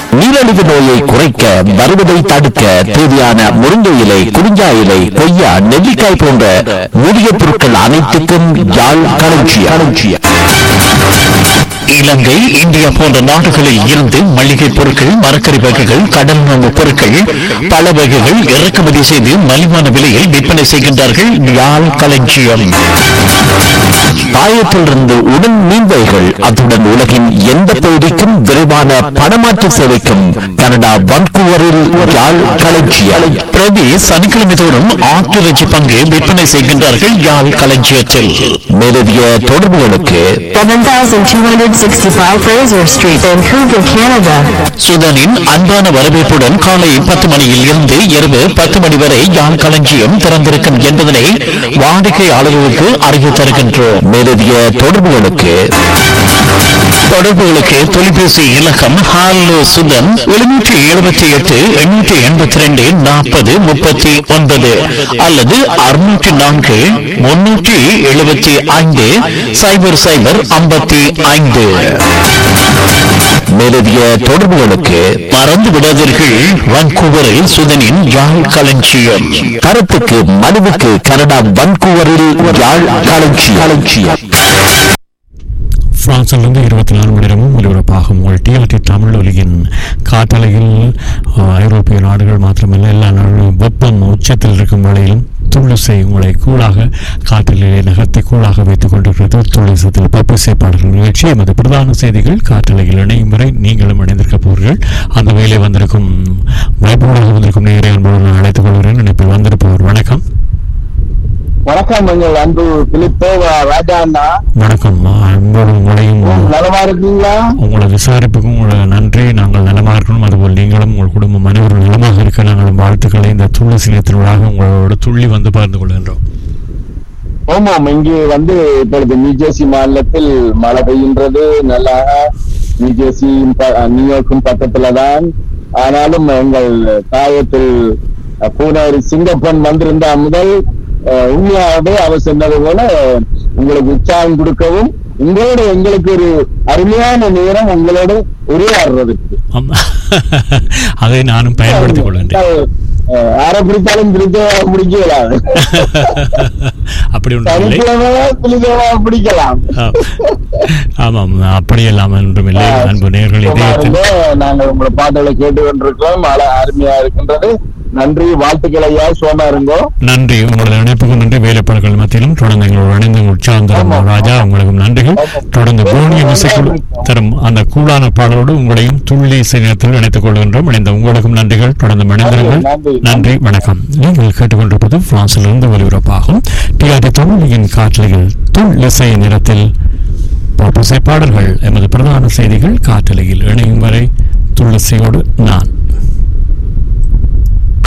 நீரிழிவு நோயை குறைக்க வருவதை தடுக்க தேவையான முருங்கை இலை குறிஞ்சா இலை கொய்யா நெல்லிக்காய் போன்ற மூலிகை பொருட்கள் அனைத்துக்கும் யாழ் களஞ்சியம் இலங்கை இந்தியா போன்ற நாடுகளில் இருந்து மளிகை பொருட்கள் மரக்கறி வகைகள் கடல் உணவுப் பொருட்கள் பல வகைகள் இறக்குமதி செய்து மலிவான விலையில் விற்பனை செய்கின்றார்கள் யாழ் களஞ்சியம் பாயத்திலிருந்து உடன் மீன்வைகள் அத்துடன் உலகின் எந்த பகுதிக்கும் விரைவான பணமாற்று சேவைக்கும் கனடா வன்கூவரில் யாழ் களஞ்சியம் பிரதி சனிக்கிழமை தோறும் ஆட்டிறைச்சி பங்கு விற்பனை செய்கின்றார்கள் யாழ் களஞ்சியத்தில் மேலதிக தொடர்புகளுக்கு 7265 Fraser Street, Vancouver, Canada. சுதனின் அன்பான வரவேற்புடன் காலை பத்து மணியில் இருந்து இரவு பத்து மணி வரை யாழ் களஞ்சியம் திறந்திருக்கும் என்பதனை வாடிக்கையாளர்களுக்கு அறிவித்து தருகின்றோம் மேலதிக தொடர்புகளுக்கு தொடர்புகளுக்கு தொலைபேசி இலக்கம் ஹாலோ சுதன் எழுநூற்றி எழுபத்தி எட்டு எண்ணூற்றி எண்பத்தி ரெண்டு நாற்பது முப்பத்தி ஒன்பது அல்லது அறுநூற்றி நான்கு முன்னூற்றி எழுபத்தி ஐந்து சைபர் சைபர் ஐம்பத்தி ஐந்து மேலதிக தொடர்புகளுக்கு மறந்து விடாதீர்கள் வான்கூவரில் சுதனின் யாழ் களஞ்சியம் கருத்துக்கு மனுவுக்கு கனடா வான்கூவரில் யாழ் களஞ்சியம் களஞ்சியம் பிரான்சிலிருந்து இருபத்தி நாலு மணி நேரமும் ஒலிபரப்பாகும் உங்கள் டிஆர்டி தமிழ் ஒலியின் காட்டலையில் அஹ், ஐரோப்பிய நாடுகள் மாத்திரமல்ல எல்லா நாடுகளும் வெப்பம் உச்சத்தில் இருக்கும் வேளையிலும் துள்ளிசை உங்களை கூலாக காற்றிலே நகர்த்தி கூலாக வைத்துக் கொண்டிருக்கிறது துள்ளிசத்தில் பப்பிசை பாடல்கள் நிகழ்ச்சி எமது பிரதான செய்திகள் காற்றலையில் இணையும் வரை நீங்களும் இணைந்திருக்க போகிறீர்கள் அந்த வேலை வந்திருக்கும் வாய்ப்புகளாக வந்திருக்கும் நேரை அன்போடு நான் அழைத்துக் கொள்கிறேன் நினைப்பில் வந்திருப்பவர் வணக்கம் வணக்கம் எங்கள் அன்பு பிலிப்போ ராஜா அண்ணா வணக்கம் அன்போடு உங்களையும் நலமா இருக்கீங்களா உங்களை விசாரிப்புக்கும் உங்களை நன்றி நாங்கள் நலமாக இருக்கணும் அதுபோல் நீங்களும் உங்கள் குடும்பம் அனைவரும் நலமாக இருக்க நாங்கள் வாழ்த்துக்களை இந்த துளசி திருவிழாக உங்களோட துள்ளி வந்து பகிர்ந்து கொள்கின்றோம் ஆமாம் இங்கு வந்து இப்பொழுது நியூஜெர்சி மாநிலத்தில் மழை பெய்கின்றது நல்லாக நியூஜெர்சி நியூயார்க்கும் பக்கத்துல தான் ஆனாலும் எங்கள் தாயத்தில் அஹ், பூனேரி சிங்கப்பன் வந்திருந்தா முதல் அஹ், உண்மையாகவே அவர் சொன்னது போல உங்களுக்கு உற்சாகம் கொடுக்கவும் உங்களோட எங்களுக்கு ஒரு அருமையான நேரம் உங்களோட உரையாடுறதுக்கு ஆம். அதை நானும் பயன்படுத்திக் கொள்கின்றேன் அஹ், யாரை பிடித்தாலும் பிடிக்க பிடிக்கலாம் அப்படி ஒன்றும் இல்லை சனிக்கிழமை பிடிக்கவா பிடிக்கலாம் ஆ. ஆமாம் அப்படியெல்லாம் ஒன்றும் இல்லை அன்பு நேர்கள் சும்மா இதயத்தில் இருங்க, நாங்கள் உங்களை பாட்டுகளை கேட்டு கொண்டிருக்கிறோம் மழை அருமையா இருக்கின்றது நன்றி வாழ்த்துக்கள் ஐயா சோமா இருங்கோ நன்றி உங்களது இணைப்புக்கு நன்றி வேலைப்பாடுகள் மத்தியிலும் தொடர்ந்து எங்களோடு இணைந்து உற்சாகம் தரும் ராஜா உங்களுக்கும் நன்றிகள் தொடர்ந்து பூனிய இசைக்குழு தரும் அந்த கூலான பாடலோடு உங்களையும் துள்ளி இசை நேரத்தில் இணைத்துக் கொள்கின்றோம் இணைந்த உங்களுக்கும் நன்றிகள் தொடர்ந்து இணைந்திருங்கள் நன்றி. நன்றி வணக்கம் நீங்கள் கேட்டுக்கொண்டிருப்பது பிரான்சிலிருந்து ஒலிபரப்பாகும் டிஆர்டி தமிழின் காற்றலையில் துள் இசை நிறத்தில் பாடல்கள் எமது பிரதான செய்திகள் காற்றலையில் இணையும் வரை துள்ளிசையோடு நான்